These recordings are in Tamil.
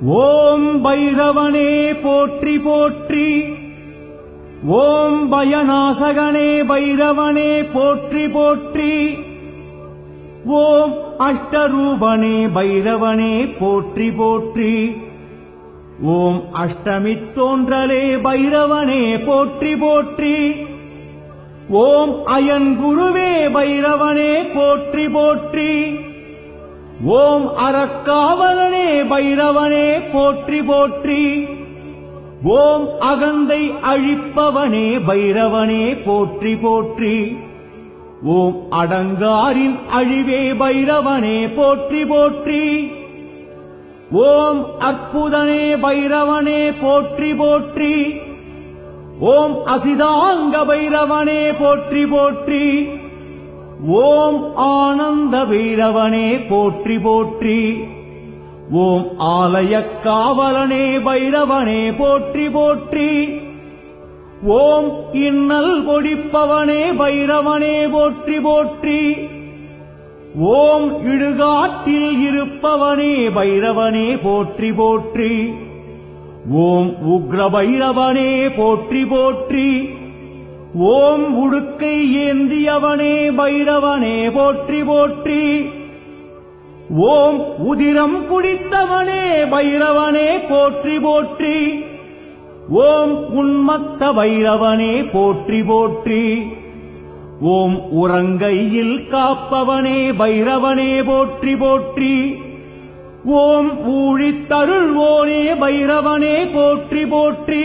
ஓம் பைரவனே போற்றி போற்றி ஓம் பயநாசகனே பைரவனே போற்றி போற்றி ஓம் அஷ்டரூபனே பைரவனே போற்றி போற்றி ஓம் அஷ்டமி தோன்றலே பைரவனே போற்றி போற்றி ஓம் அயன் குருவே பைரவனே போற்றி போற்றி ஓம் அறக்காவலனே பைரவனே போற்றி போற்றி ஓம் அகந்தை அழிப்பவனே பைரவனே போற்றி போற்றி ஓம் அடங்காரின் அழிவே பைரவனே போற்றி போற்றி ஓம் அற்புதனே பைரவனே போற்றி போற்றி ஓம் அசிதாங்க பைரவனே போற்றி போற்றி ஓம் ஆனந்த பைரவனே போற்றி போற்றி ஓம் ஆலய காவலனே பைரவனே போற்றி போற்றி ஓம் இன்னல் பொடிப்பவனே பைரவனே போற்றி போற்றி ஓம் இடுகாட்டில் இருப்பவனே பைரவனே போற்றி போற்றி ஓம் உக்ர பைரவனே போற்றி போற்றி ஓம் உடுக்கை ஏந்தியவனே பைரவனே போற்றி போற்றி ஓம் உதிரம் குடித்தவனே பைரவனே போற்றி போற்றி ஓம் உன்மத்த பைரவனே போற்றி போற்றி ஓம் உறங்கையில் காப்பவனே பைரவனே போற்றி போற்றி ஓம் ஊழித்தருள்வோனே பைரவனே போற்றி போற்றி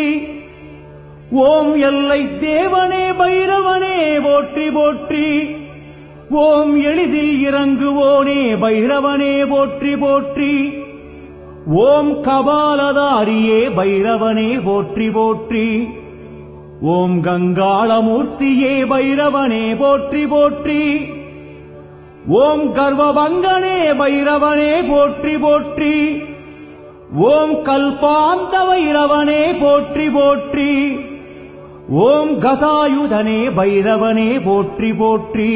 ஓம் எல்லை தேவனே பைரவனே போற்றி போற்றி ஓம் எளிதில் இறங்குவோனே பைரவனே போற்றி போற்றி ஓம் கபாலதாரியே பைரவனே போற்றி போற்றி ஓம் கங்காளமூர்த்தியே பைரவனே போற்றி போற்றி ஓம் கர்வபங்கனே பைரவனே போற்றி போற்றி ஓம் கல்பாந்த பைரவனே போற்றி போற்றி ஓம் கதாயுதனே பைரவனே போற்றி போற்றி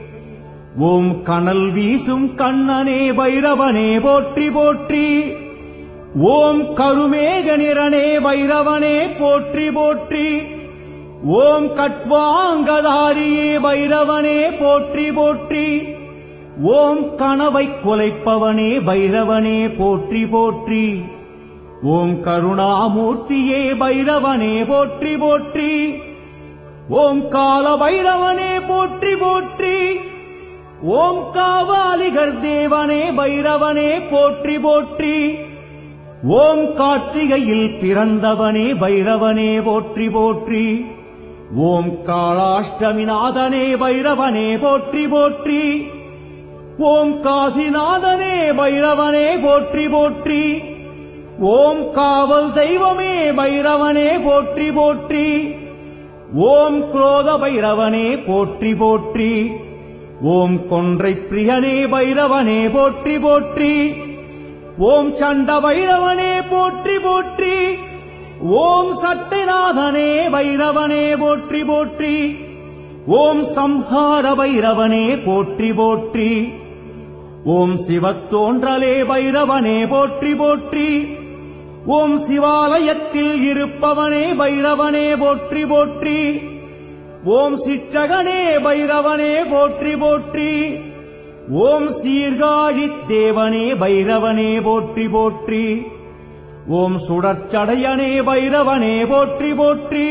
ஓம் கனல் வீசும் கண்ணனே பைரவனே போற்றி போற்றி ஓம் கருமேக நிறனே பைரவனே போற்றி போற்றி ஓம் கட்வாங்கதாரியே பைரவனே போற்றி போற்றி ஓம் கனவை கொலைப்பவனே பைரவனே போற்றி போற்றி ஓம் கருணாமூர்த்தியே பைரவனே போற்றி போற்றி ஓம் கால பைரவனே போற்றி போற்றி ஓம் காவாலிகர் தேவனே பைரவனே போற்றி போற்றி ஓம் கார்த்திகையில் பிறந்தவனே பைரவனே போற்றி போற்றி ஓம் காளாஷ்டமிநாதனே பைரவனே போற்றி போற்றி ஓம் காசிநாதனே பைரவனே போற்றி போற்றி ஓம் காவல் தெய்வமே பைரவனே போற்றி போற்றி ஓம் குரோத பைரவனே போற்றி போற்றி ஓம் கொன்றை பிரியனே பைரவனே போற்றி போற்றி ஓம் சண்ட பைரவனே போற்றி போற்றி ஓம் சட்டைநாதனே பைரவனே போற்றி போற்றி ஓம் சம்ஹார பைரவனே போற்றி போற்றி ஓம் சிவத்தோன்றலே பைரவனே போற்றி போற்றி ஓம் சிவாலயத்தில் இருப்பவனே பைரவனே போற்றி போற்றி ஓம் சிற்றகனே பைரவனே போற்றி போற்றி ஓம் சீர்காழி தேவனே பைரவனே போற்றி போற்றி ஓம் சுடற்சடையனே பைரவனே போற்றி போற்றி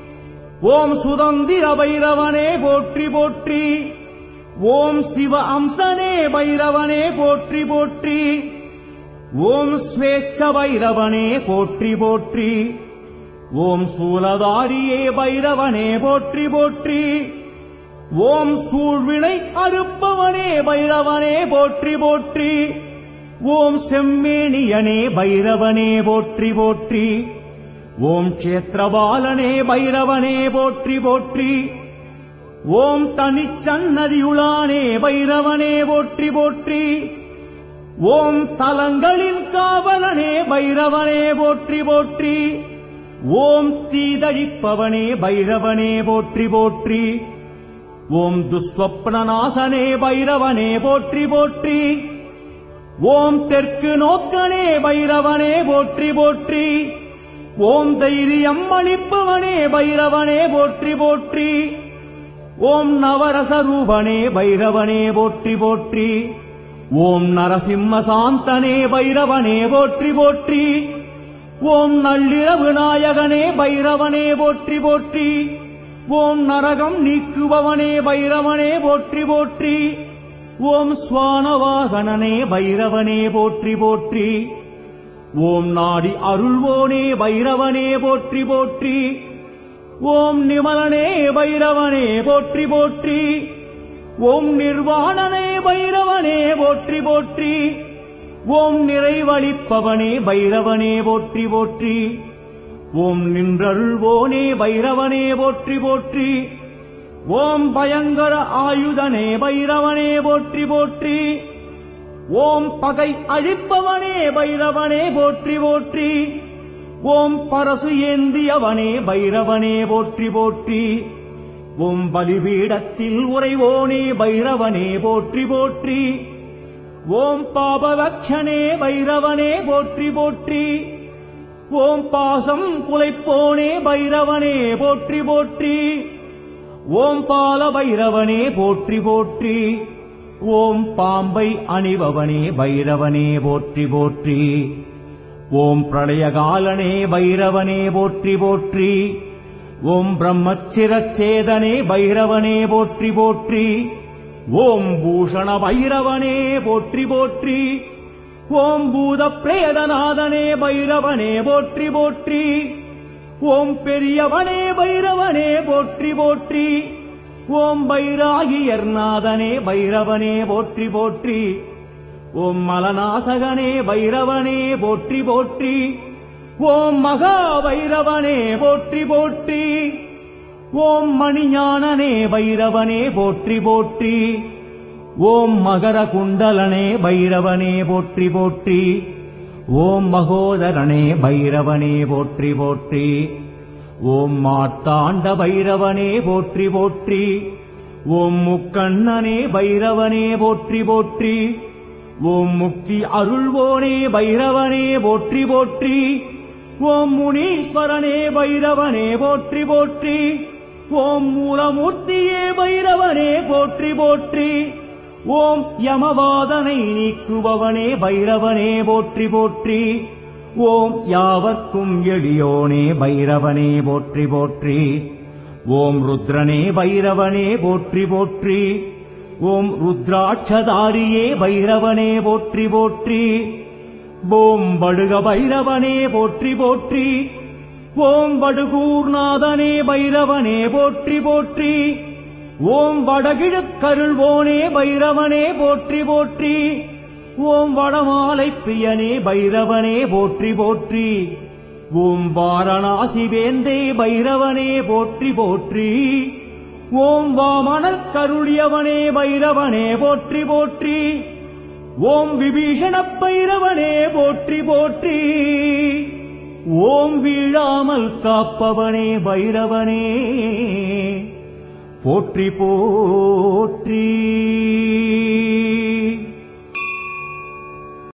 ஓம் சுதந்திர பைரவனே போற்றி போற்றி ஓம் சிவ அம்சனே பைரவனே போற்றி போற்றி ஓம் ஸ்வேச்ச பைரவனே போற்றி போற்றி ஓம் சூலதாரியே பைரவனே போற்றி போற்றி ஓம் சூழ்வினை அறுப்பவனே பைரவனே போற்றி போற்றி ஓம் செம்மேனியனே பைரவனே போற்றி போற்றி ஓம் க்ஷேத்திரபாலனே பைரவனே போற்றி போற்றி ஓம் தனிச்சன்னதியுளானே பைரவனே போற்றி போற்றி ஓம் தலங்களின் காவலனே பைரவனே போற்றி போற்றி ஓம் தீதழிப்பவனே பைரவனே போற்றி போற்றி ஓம் துஸ்வப்னநாசனே பைரவனே போற்றி போற்றி ஓம் தெற்கு நோக்கனே பைரவனே போற்றி போற்றி ஓம் தைரியம் அளிப்பவனே பைரவனே போற்றி போற்றி ஓம் நவரசரூபனே பைரவனே போற்றி போற்றி ஓம் நரசிம்ம சாந்தனே பைரவனே போற்றி போற்றி ஓம் நள்ளிரவு நாயகனே பைரவனே போற்றி போற்றி ஓம் நரகம் நீக்குபவனே பைரவனே போற்றி போற்றி ஓம் சுவானவாகனனே பைரவனே போற்றி போற்றி ஓம் நாடி அருள்வோனே பைரவனே போற்றி போற்றி ஓம் நிமலனே பைரவனே போற்றி போற்றி ஓம் நிர்வாணனே பைரவனே போற்றி போற்றி ஓம் நிறைவளிப்பவனே பைரவனே போற்றி போற்றி ஓம் நின்றருள்வோனே பைரவனே போற்றி போற்றி ஓம் பயங்கர ஆயுதனே பைரவனே போற்றி போற்றி ஓம் பகை அழிப்பவனே பைரவனே போற்றி போற்றி ஓம் பரசு ஏந்தியவனே பைரவனே போற்றி போற்றி ஓம் பலிபீடத்தில் உறைவோனே பைரவனே போற்றி போற்றி ஓம் பாபவக்ஷனே பைரவனே போற்றி போற்றி ஓம் பாசம் குலைப்போனே பைரவனே போற்றி போற்றி ஓம் பால பைரவனே போற்றி போற்றி ஓம் பாம்பை அணிபவனே பைரவனே போற்றி போற்றி ஓம் பிரளயகாலனே பைரவனே போற்றி போற்றி ஓம் பிரம்மச்சிரச்சேதனே பைரவனே போற்றி போற்றி ஓம் பூஷண பைரவனே போற்றி போற்றி ஓம் பூத பிரேதநாதனே பைரவனே போற்றி போற்றி ஓம் பெரியவனே பைரவனே போற்றி போற்றி ஓம் பைராகியர்நாதனே பைரவனே போற்றி போற்றி ஓம் மலநாசகனே பைரவனே போற்றி போற்றி ஓம் மகா பைரவனே போற்றி போற்றி ஓம் மணிஞானனே பைரவனே போற்றி போற்றி ஓம் மகர குண்டலனே பைரவனே போற்றி போற்றி ஓம் மகோதரனே பைரவனே போற்றி போற்றி ஓம் மார்த்தாண்ட பைரவனே போற்றி போற்றி ஓம் முக்கண்ணனே பைரவனே போற்றி போற்றி ஓம் முக்தி அருள்வோனே பைரவனே போற்றி போற்றி ஓம் முனீஸ்வரனே பைரவனே போற்றி போற்றி ஓம் மூலமூர்த்தியே பைரவனே போற்றி போற்றி ஓம் யமவாதனை நீக்குபவனே பைரவனே போற்றி போற்றி ஓம் யாவர்க்கும் எளியோனே பைரவனே போற்றி போற்றி ஓம் ருத்ரனே பைரவனே போற்றி போற்றி ஓம் ருத்ராட்சதாரியே பைரவனே போற்றி போற்றி ஓம் வடுக பைரவனே போற்றி போற்றி ஓம் வடுகூர்நாதனே பைரவனே போற்றி போற்றி ஓம் வடகிழக்கருள்வோனே பைரவனே போற்றி போற்றி ஓம் வடமாலை பிரியனே பைரவனே போற்றி போற்றி ஓம் வாரணாசி வேந்தே பைரவனே போற்றி போற்றி ஓம் வாமனல் கருளியவனே பைரவனே போற்றி போற்றி ஓம் விபீஷண பைரவனே போற்றி போற்றி ஓம் வீழாமல் காப்பவனே பைரவனே போற்றி போற்றி